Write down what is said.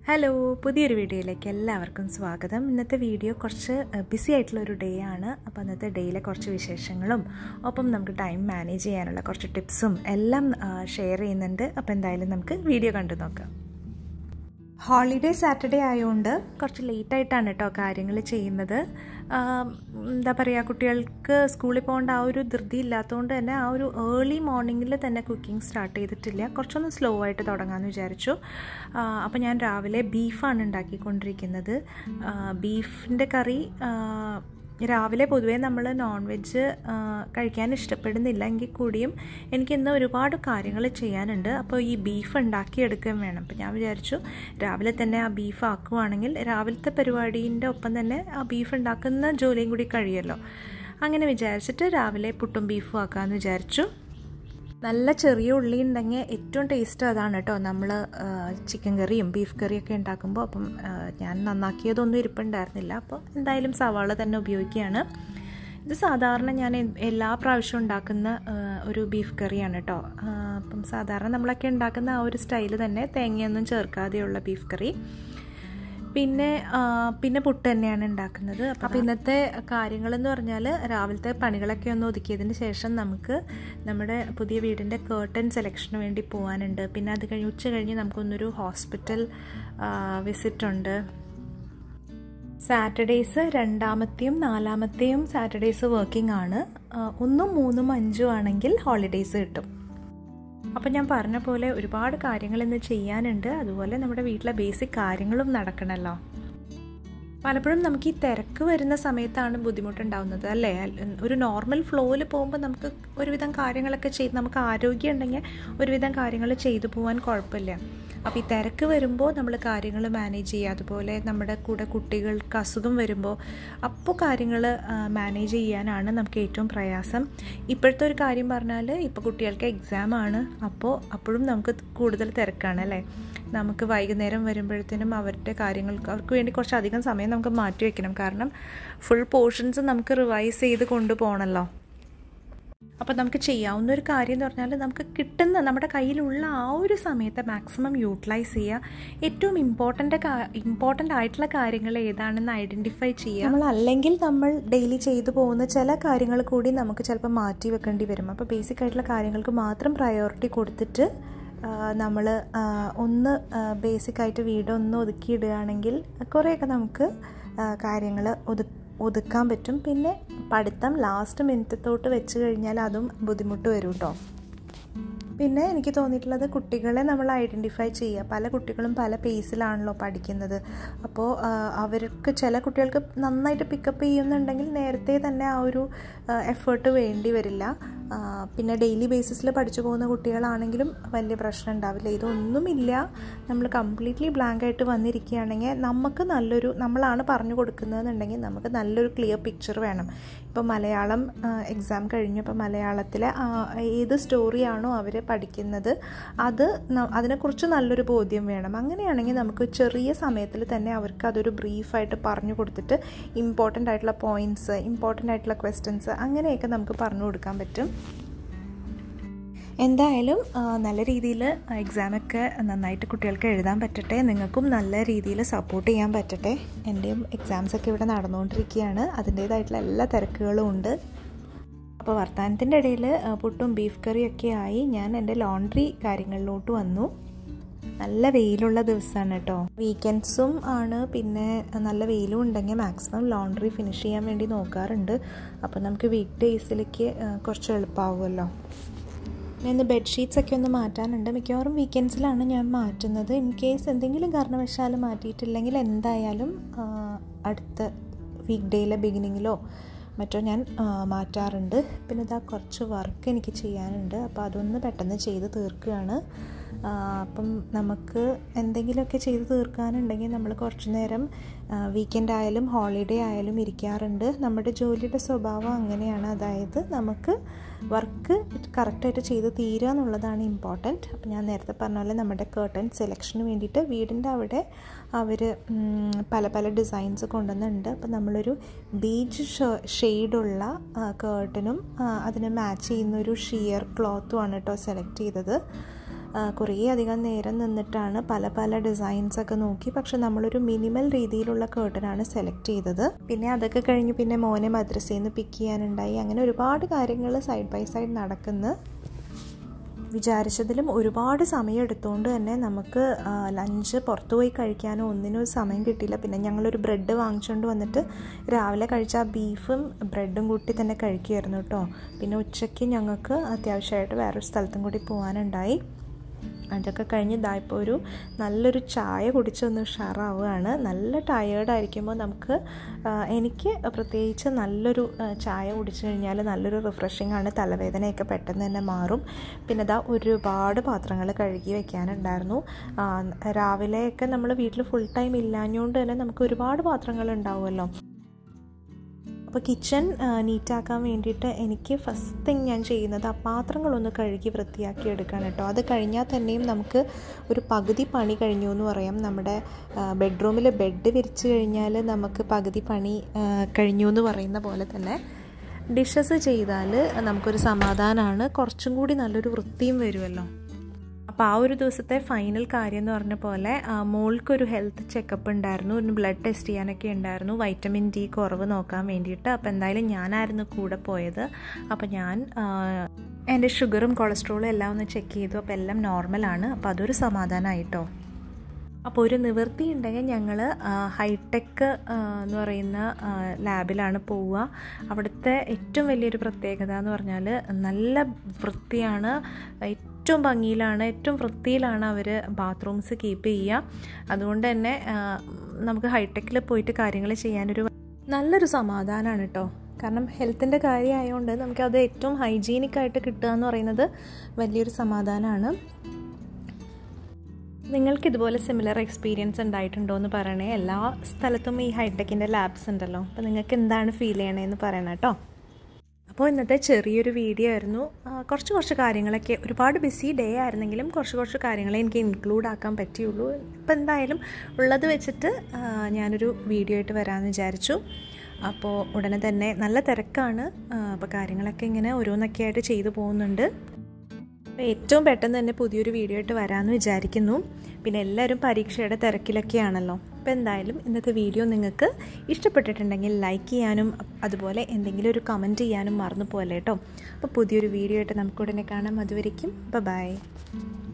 hello പുതിയൊരു വീഡിയോയിലേക്ക് എല്ലാവർക്കും സ്വാഗതം ഇന്നത്തെ വീഡിയോ കുറച്ച് ബിസി ആയിട്ടുള്ള ഒരു ഡേ ആണ് അപ്പോൾ ഇന്നത്തെ ഡേയിലെ കുറച്ച് വിശേഷങ്ങളും ഒപ്പം നമുക്ക് ടൈം മാനേജ് ചെയ്യാനുള്ള കുറച്ച് ടിപ്സും എല്ലാം ഷെയർ ചെയ്യുന്നുണ്ട് അപ്പോൾ എന്തായാലും നമുക്ക് വീഡിയോ കണ്ടു നോക്കാം ഹോളിഡേ സാറ്റർഡേ ആയതുകൊണ്ട് കുറച്ച് ലേറ്റായിട്ടാണ് കേട്ടോ കാര്യങ്ങൾ ചെയ്യുന്നത് എന്താ പറയുക കുട്ടികൾക്ക് സ്കൂളിൽ പോകേണ്ട ആ ഒരു ധൃതി ഇല്ലാത്തതുകൊണ്ട് തന്നെ ആ ഒരു ഏർലി മോർണിംഗിൽ തന്നെ കുക്കിംഗ് സ്റ്റാർട്ട് ചെയ്തിട്ടില്ല കുറച്ചൊന്ന് സ്ലോ ആയിട്ട് തുടങ്ങാമെന്ന് വിചാരിച്ചു അപ്പോൾ ഞാൻ രാവിലെ ബീഫാണ് ഉണ്ടാക്കിക്കൊണ്ടിരിക്കുന്നത് ബീഫിൻ്റെ കറി രാവിലെ പൊതുവേ നമ്മൾ നോൺ വെജ് കഴിക്കാൻ ഇഷ്ടപ്പെടുന്നില്ല എങ്കിൽ കൂടിയും എനിക്ക് ഇന്ന് ഒരുപാട് കാര്യങ്ങൾ ചെയ്യാനുണ്ട് അപ്പോൾ ഈ ബീഫ് ഉണ്ടാക്കിയെടുക്കുകയും വേണം അപ്പോൾ ഞാൻ വിചാരിച്ചു രാവിലെ തന്നെ ആ ബീഫ് ആക്കുവാണെങ്കിൽ രാവിലത്തെ പരിപാടീൻ്റെ ഒപ്പം തന്നെ ആ ബീഫ് ഉണ്ടാക്കുന്ന ജോലിയും കൂടി കഴിയുമല്ലോ അങ്ങനെ വിചാരിച്ചിട്ട് രാവിലെ പുട്ടും ബീഫും ആക്കാമെന്ന് വിചാരിച്ചു നല്ല ചെറിയ ഉള്ളി ഉണ്ടെങ്കിൽ ഏറ്റവും ടേസ്റ്റ് അതാണ് കേട്ടോ നമ്മൾ ചിക്കൻ കറിയും ബീഫ് കറിയൊക്കെ ഉണ്ടാക്കുമ്പോൾ അപ്പം ഞാൻ നന്നാക്കിയതൊന്നും ഇരിപ്പുണ്ടായിരുന്നില്ല അപ്പോൾ എന്തായാലും സവാള തന്നെ ഉപയോഗിക്കുകയാണ് ഇത് സാധാരണ ഞാൻ എല്ലാ പ്രാവശ്യവും ഉണ്ടാക്കുന്ന ഒരു ബീഫ് കറിയാണ് കേട്ടോ അപ്പം സാധാരണ നമ്മളൊക്കെ ഉണ്ടാക്കുന്ന ആ ഒരു സ്റ്റൈല് തന്നെ തേങ്ങയൊന്നും ചേർക്കാതെയുള്ള ബീഫ് കറി പിന്നെ പിന്നെ പുട്ട് തന്നെയാണ് ഉണ്ടാക്കുന്നത് അപ്പോൾ ഇന്നത്തെ കാര്യങ്ങളെന്ന് പറഞ്ഞാൽ രാവിലത്തെ പണികളൊക്കെ ഒന്ന് ഒതുക്കിയതിന് ശേഷം നമുക്ക് നമ്മുടെ പുതിയ വീടിൻ്റെ കേർട്ടൻ സെലക്ഷന് വേണ്ടി പോകാനുണ്ട് പിന്നെ അത് കഴിഞ്ഞ് ഉച്ച കഴിഞ്ഞ് നമുക്കൊന്നൊരു ഹോസ്പിറ്റൽ വിസിറ്റ് ഉണ്ട് സാറ്റർഡേയ്സ് രണ്ടാമത്തെയും നാലാമത്തെയും സാറ്റർഡേയ്സ് വർക്കിംഗ് ആണ് ഒന്നും മൂന്നും അഞ്ചും ആണെങ്കിൽ ഹോളിഡേയ്സ് കിട്ടും അപ്പോൾ ഞാൻ പറഞ്ഞ പോലെ ഒരുപാട് കാര്യങ്ങൾ ഇന്ന് ചെയ്യാനുണ്ട് അതുപോലെ നമ്മുടെ വീട്ടിലെ ബേസിക് കാര്യങ്ങളും നടക്കണമല്ലോ പലപ്പോഴും നമുക്ക് ഈ തിരക്ക് വരുന്ന സമയത്താണ് ബുദ്ധിമുട്ടുണ്ടാവുന്നത് അല്ലേ ഒരു നോർമൽ ഫ്ലോയിൽ പോകുമ്പോൾ നമുക്ക് ഒരുവിധം കാര്യങ്ങളൊക്കെ ചെയ്ത് നമുക്ക് ആരോഗ്യം ഉണ്ടെങ്കിൽ ഒരുവിധം കാര്യങ്ങൾ ചെയ്തു പോകാൻ കുഴപ്പമില്ല അപ്പോൾ ഈ തിരക്ക് വരുമ്പോൾ നമ്മൾ കാര്യങ്ങൾ മാനേജ് ചെയ്യുക അതുപോലെ നമ്മുടെ കൂടെ കുട്ടികൾക്ക് അസുഖം വരുമ്പോൾ അപ്പോൾ കാര്യങ്ങൾ മാനേജ് ചെയ്യാനാണ് നമുക്ക് ഏറ്റവും പ്രയാസം ഇപ്പോഴത്തെ ഒരു കാര്യം പറഞ്ഞാൽ ഇപ്പോൾ കുട്ടികൾക്ക് എക്സാം ആണ് അപ്പോൾ അപ്പോഴും നമുക്ക് കൂടുതൽ തിരക്കാണ് അല്ലേ നമുക്ക് വൈകുന്നേരം വരുമ്പോഴത്തേനും അവരുടെ കാര്യങ്ങൾക്ക് അവർക്ക് വേണ്ടി കുറച്ചധികം സമയം നമുക്ക് മാറ്റി വയ്ക്കണം കാരണം ഫുൾ പോർഷൻസ് നമുക്ക് റിവൈസ് ചെയ്ത് കൊണ്ടുപോകണമല്ലോ അപ്പോൾ നമുക്ക് ചെയ്യാവുന്ന ഒരു കാര്യം എന്ന് പറഞ്ഞാൽ നമുക്ക് കിട്ടുന്ന നമ്മുടെ കയ്യിലുള്ള ആ ഒരു സമയത്തെ മാക്സിമം യൂട്ടിലൈസ് ചെയ്യുക ഏറ്റവും ഇമ്പോർട്ടൻ്റ് ഇമ്പോർട്ടൻ്റ് ആയിട്ടുള്ള കാര്യങ്ങൾ ഏതാണെന്ന് ഐഡൻറ്റിഫൈ ചെയ്യുക നമ്മൾ അല്ലെങ്കിൽ നമ്മൾ ഡെയിലി ചെയ്തു പോകുന്ന ചില കാര്യങ്ങൾ കൂടി നമുക്ക് ചിലപ്പോൾ മാറ്റി വെക്കേണ്ടി വരും അപ്പോൾ ബേസിക് ആയിട്ടുള്ള കാര്യങ്ങൾക്ക് മാത്രം പ്രയോറിറ്റി കൊടുത്തിട്ട് നമ്മൾ ഒന്ന് ബേസിക്കായിട്ട് വീടൊന്ന് ഒതുക്കിയിടുകയാണെങ്കിൽ കുറേയൊക്കെ നമുക്ക് കാര്യങ്ങൾ ഒതു ഒതുക്കാൻ പറ്റും പിന്നെ പഠിത്തം ലാസ്റ്റ് മിനിറ്റത്തോട്ട് വെച്ച് കഴിഞ്ഞാൽ അതും ബുദ്ധിമുട്ട് വരും കേട്ടോ പിന്നെ എനിക്ക് തോന്നിയിട്ടുള്ളത് കുട്ടികളെ നമ്മൾ ഐഡൻറ്റിഫൈ ചെയ്യുക പല കുട്ടികളും പല പേസിലാണല്ലോ പഠിക്കുന്നത് അപ്പോൾ അവർക്ക് ചില കുട്ടികൾക്ക് നന്നായിട്ട് പിക്കപ്പ് ചെയ്യുന്നുണ്ടെങ്കിൽ നേരത്തെ തന്നെ ആ ഒരു എഫേർട്ട് വേണ്ടി വരില്ല പിന്നെ ഡെയിലി ബേസിസിൽ പഠിച്ചു പോകുന്ന കുട്ടികളാണെങ്കിലും വലിയ പ്രശ്നം ഉണ്ടാവില്ല ഇതൊന്നുമില്ല നമ്മൾ കംപ്ലീറ്റ്ലി ബ്ലാങ്ക് ആയിട്ട് വന്നിരിക്കുകയാണെങ്കിൽ നമുക്ക് നല്ലൊരു നമ്മളാണ് പറഞ്ഞു കൊടുക്കുന്നതെന്നുണ്ടെങ്കിൽ നമുക്ക് നല്ലൊരു ക്ലിയർ പിക്ചർ വേണം ഇപ്പോൾ മലയാളം എക്സാം കഴിഞ്ഞപ്പോൾ മലയാളത്തിലെ ഏത് സ്റ്റോറിയാണോ അവർ പഠിക്കുന്നത് അത് അതിനെക്കുറിച്ച് നല്ലൊരു ബോധ്യം വേണം അങ്ങനെയാണെങ്കിൽ നമുക്ക് ചെറിയ സമയത്തിൽ തന്നെ അവർക്ക് അതൊരു ബ്രീഫായിട്ട് പറഞ്ഞു കൊടുത്തിട്ട് ഇമ്പോർട്ടൻ്റ് ആയിട്ടുള്ള പോയിൻറ്റ്സ് ഇമ്പോർട്ടൻ്റ് ആയിട്ടുള്ള ക്വസ്റ്റ്യൻസ് അങ്ങനെയൊക്കെ നമുക്ക് പറഞ്ഞു കൊടുക്കാൻ പറ്റും എന്തായാലും നല്ല രീതിയിൽ എക്സാമൊക്കെ നന്നായിട്ട് കുട്ടികൾക്ക് എഴുതാൻ പറ്റട്ടെ നിങ്ങൾക്കും നല്ല രീതിയിൽ സപ്പോർട്ട് ചെയ്യാൻ പറ്റട്ടെ എൻ്റെയും എക്സാംസൊക്കെ ഇവിടെ നടന്നുകൊണ്ടിരിക്കുകയാണ് അതിൻ്റേതായിട്ടുള്ള എല്ലാ തിരക്കുകളും ഉണ്ട് അപ്പോൾ വർത്തമാനത്തിൻ്റെ ഇടയിൽ പുട്ടും ബീഫ് കറിയൊക്കെ ആയി ഞാൻ എൻ്റെ ലോണ്ട്രി കാര്യങ്ങളിലോട്ട് വന്നു നല്ല വെയിലുള്ള ദിവസമാണ് കേട്ടോ വീക്കെൻഡ്സും ആണ് പിന്നെ നല്ല വെയിലും ഉണ്ടെങ്കിൽ മാക്സിമം ലോണ്ട്രി ഫിനിഷ് ചെയ്യാൻ വേണ്ടി നോക്കാറുണ്ട് അപ്പോൾ നമുക്ക് വീക്ക് ഡേയ്സിലേക്ക് കുറച്ച് എളുപ്പമാവുമല്ലോ പിന്നെ ഇന്ന് ബെഡ്ഷീറ്റ്സ് ഒക്കെ ഒന്ന് മാറ്റാനുണ്ട് മിക്കവാറും വീക്കെൻഡ്സിലാണ് ഞാൻ മാറ്റുന്നത് ഇൻ കേസ് എന്തെങ്കിലും കാരണവശാൽ മാറ്റിയിട്ടില്ലെങ്കിൽ എന്തായാലും അടുത്ത വീക്ക് ഡേയിലെ ബിഗിനിങ്ങിലോ മറ്റോ ഞാൻ മാറ്റാറുണ്ട് പിന്നെ ഇതാ കുറച്ച് വർക്ക് എനിക്ക് ചെയ്യാനുണ്ട് അപ്പോൾ അതൊന്ന് പെട്ടെന്ന് ചെയ്ത് തീർക്കുകയാണ് അപ്പം നമുക്ക് എന്തെങ്കിലുമൊക്കെ ചെയ്ത് തീർക്കാനുണ്ടെങ്കിൽ നമ്മൾ കുറച്ച് നേരം വീക്കെൻഡ് ആയാലും ഹോളിഡേ ആയാലും ഇരിക്കാറുണ്ട് നമ്മുടെ ജോലിയുടെ സ്വഭാവം അങ്ങനെയാണ് അതായത് നമുക്ക് വർക്ക് കറക്റ്റായിട്ട് ചെയ്ത് തീരുക എന്നുള്ളതാണ് ഇമ്പോർട്ടൻറ്റ് അപ്പോൾ ഞാൻ നേരത്തെ പറഞ്ഞ പോലെ നമ്മുടെ കേർട്ടൻ സെലക്ഷന് വേണ്ടിയിട്ട് വീടിൻ്റെ അവിടെ അവർ പല പല ഡിസൈൻസ് കൊണ്ടുവന്നിട്ടുണ്ട് അപ്പോൾ നമ്മളൊരു ബീച്ച് ഷെയ്ഡുള്ള കേർട്ടനും അതിന് മാച്ച് ചെയ്യുന്ന ഒരു ഷിയർ ക്ലോത്തുമാണ് കേട്ടോ സെലക്ട് ചെയ്തത് കുറേ അധികം നേരം നിന്നിട്ടാണ് പല പല ഡിസൈൻസ് ഒക്കെ നോക്കി പക്ഷെ നമ്മളൊരു മിനിമൽ രീതിയിലുള്ള കേർട്ടനാണ് സെലക്ട് ചെയ്തത് പിന്നെ അതൊക്കെ കഴിഞ്ഞ് പിന്നെ മോനെ മദ്രസയിൽ നിന്ന് പിക്ക് ചെയ്യാനുണ്ടായി അങ്ങനെ ഒരുപാട് കാര്യങ്ങൾ സൈഡ് ബൈ സൈഡ് നടക്കുന്നു വിചാരിച്ചതിലും ഒരുപാട് സമയം എടുത്തുകൊണ്ട് തന്നെ നമുക്ക് ലഞ്ച് പുറത്തു പോയി കഴിക്കാനോ ഒന്നിനും ഒരു സമയം കിട്ടിയില്ല പിന്നെ ഞങ്ങളൊരു ബ്രെഡ് വാങ്ങിച്ചുകൊണ്ട് വന്നിട്ട് രാവിലെ കഴിച്ച ആ ബീഫും ബ്രെഡും കൂട്ടി തന്നെ കഴിക്കുമായിരുന്നു കേട്ടോ പിന്നെ ഉച്ചയ്ക്ക് ഞങ്ങൾക്ക് അത്യാവശ്യമായിട്ട് വേറൊരു സ്ഥലത്തും കൂടി പോകാനുണ്ടായി അതൊക്കെ കഴിഞ്ഞ് ഇതാ ഇപ്പോൾ ഒരു നല്ലൊരു ചായ കുടിച്ചൊന്ന് ഉഷാറാവുകയാണ് നല്ല ടയേർഡായിരിക്കുമ്പോൾ നമുക്ക് എനിക്ക് പ്രത്യേകിച്ച് നല്ലൊരു ചായ കുടിച്ചു കഴിഞ്ഞാൽ നല്ലൊരു റിഫ്രഷിംഗ് ആണ് തലവേദനയൊക്കെ പെട്ടെന്ന് തന്നെ മാറും പിന്നെ ഇതാ ഒരുപാട് പാത്രങ്ങൾ കഴുകി വെക്കാനുണ്ടായിരുന്നു രാവിലെയൊക്കെ നമ്മൾ വീട്ടിൽ ഫുൾ ടൈം ഇല്ലാഞ്ഞുകൊണ്ട് തന്നെ നമുക്ക് ഒരുപാട് പാത്രങ്ങൾ ഉണ്ടാവുമല്ലോ അപ്പോൾ കിച്ചൺ നീറ്റാക്കാൻ വേണ്ടിയിട്ട് എനിക്ക് ഫസ്റ്റ് തിങ് ഞാൻ ചെയ്യുന്നത് ആ പാത്രങ്ങളൊന്ന് കഴുകി വൃത്തിയാക്കി എടുക്കാൻ കേട്ടോ അത് കഴിഞ്ഞാൽ തന്നെയും നമുക്ക് ഒരു പകുതി പണി കഴിഞ്ഞു എന്ന് പറയാം നമ്മുടെ ബെഡ്റൂമിൽ ബെഡ് വിരിച്ച് കഴിഞ്ഞാൽ നമുക്ക് പകുതി പണി കഴിഞ്ഞു എന്ന് പറയുന്ന പോലെ തന്നെ ഡിഷസ് ചെയ്താൽ നമുക്കൊരു സമാധാനമാണ് കുറച്ചും കൂടി നല്ലൊരു വൃത്തിയും വരുമല്ലോ അപ്പോൾ ആ ഒരു ദിവസത്തെ ഫൈനൽ കാര്യം എന്ന് പറഞ്ഞ പോലെ മോൾക്കൊരു ഹെൽത്ത് ചെക്കപ്പ് ഉണ്ടായിരുന്നു ഒരു ബ്ലഡ് ടെസ്റ്റ് ചെയ്യാനൊക്കെ ഉണ്ടായിരുന്നു വൈറ്റമിൻ ഡി കുറവ് നോക്കാൻ വേണ്ടിയിട്ട് അപ്പോൾ എന്തായാലും ഞാനായിരുന്നു കൂടെ പോയത് അപ്പോൾ ഞാൻ എൻ്റെ ഷുഗറും കൊളസ്ട്രോളും എല്ലാം ഒന്ന് ചെക്ക് ചെയ്തു അപ്പോൾ എല്ലാം നോർമലാണ് അപ്പോൾ അതൊരു സമാധാനമായിട്ടോ അപ്പോൾ ഒരു നിവൃത്തി ഉണ്ടെങ്കിൽ ഞങ്ങൾ ഹൈടെക് എന്ന് പറയുന്ന ലാബിലാണ് പോവുക അവിടുത്തെ ഏറ്റവും വലിയൊരു പ്രത്യേകത എന്ന് പറഞ്ഞാൽ നല്ല വൃത്തിയാണ് ഏറ്റവും ഭംഗിയിലാണ് ഏറ്റവും വൃത്തിയിലാണ് അവർ ബാത്റൂംസ് കീപ്പ് ചെയ്യുക അതുകൊണ്ട് തന്നെ നമുക്ക് ഹൈടെക്കിൽ പോയിട്ട് കാര്യങ്ങൾ ചെയ്യാനൊരു നല്ലൊരു സമാധാനമാണ് കേട്ടോ കാരണം ഹെൽത്തിൻ്റെ കാര്യമായതുകൊണ്ട് നമുക്കത് ഏറ്റവും ഹൈജീനിക് ആയിട്ട് കിട്ടുക എന്ന് പറയുന്നത് വലിയൊരു സമാധാനമാണ് നിങ്ങൾക്ക് ഇതുപോലെ സിമിലർ എക്സ്പീരിയൻസ് ഉണ്ടായിട്ടുണ്ടോ എന്ന് പറയണേ എല്ലാ സ്ഥലത്തും ഈ ഹൈടെക്കിൻ്റെ ലാബ്സ് ഉണ്ടല്ലോ അപ്പോൾ നിങ്ങൾക്ക് എന്താണ് ഫീൽ ചെയ്യണേന്ന് പറയണം കേട്ടോ അപ്പോൾ ഇന്നത്തെ ചെറിയൊരു വീഡിയോ ആയിരുന്നു കുറച്ച് കുറച്ച് കാര്യങ്ങളൊക്കെ ഒരുപാട് ബിസി ഡേ ആയിരുന്നെങ്കിലും കുറച്ച് കുറച്ച് കാര്യങ്ങളെ എനിക്ക് ഇൻക്ലൂഡ് ആക്കാൻ പറ്റിയുള്ളൂ ഇപ്പോൾ എന്തായാലും ഉള്ളത് വെച്ചിട്ട് ഞാനൊരു വീഡിയോ ആയിട്ട് വരാമെന്ന് വിചാരിച്ചു അപ്പോൾ ഉടനെ തന്നെ നല്ല തിരക്കാണ് അപ്പോൾ കാര്യങ്ങളൊക്കെ ഇങ്ങനെ ഓരോന്നൊക്കെ ആയിട്ട് ചെയ്തു പോകുന്നുണ്ട് അപ്പോൾ ഏറ്റവും പെട്ടെന്ന് തന്നെ പുതിയൊരു വീഡിയോ ആയിട്ട് വരാമെന്ന് വിചാരിക്കുന്നു പിന്നെ എല്ലാവരും പരീക്ഷയുടെ തിരക്കിലൊക്കെയാണല്ലോ അപ്പോൾ എന്തായാലും ഇന്നത്തെ വീഡിയോ നിങ്ങൾക്ക് ഇഷ്ടപ്പെട്ടിട്ടുണ്ടെങ്കിൽ ലൈക്ക് ചെയ്യാനും അതുപോലെ എന്തെങ്കിലും ഒരു കമൻറ്റ് ചെയ്യാനും മറന്നു പോലെ കേട്ടോ അപ്പോൾ പുതിയൊരു വീഡിയോ ആയിട്ട് നമുക്ക് ഉടനെ കാണാം അതുവരെയ്ക്കും ബൈ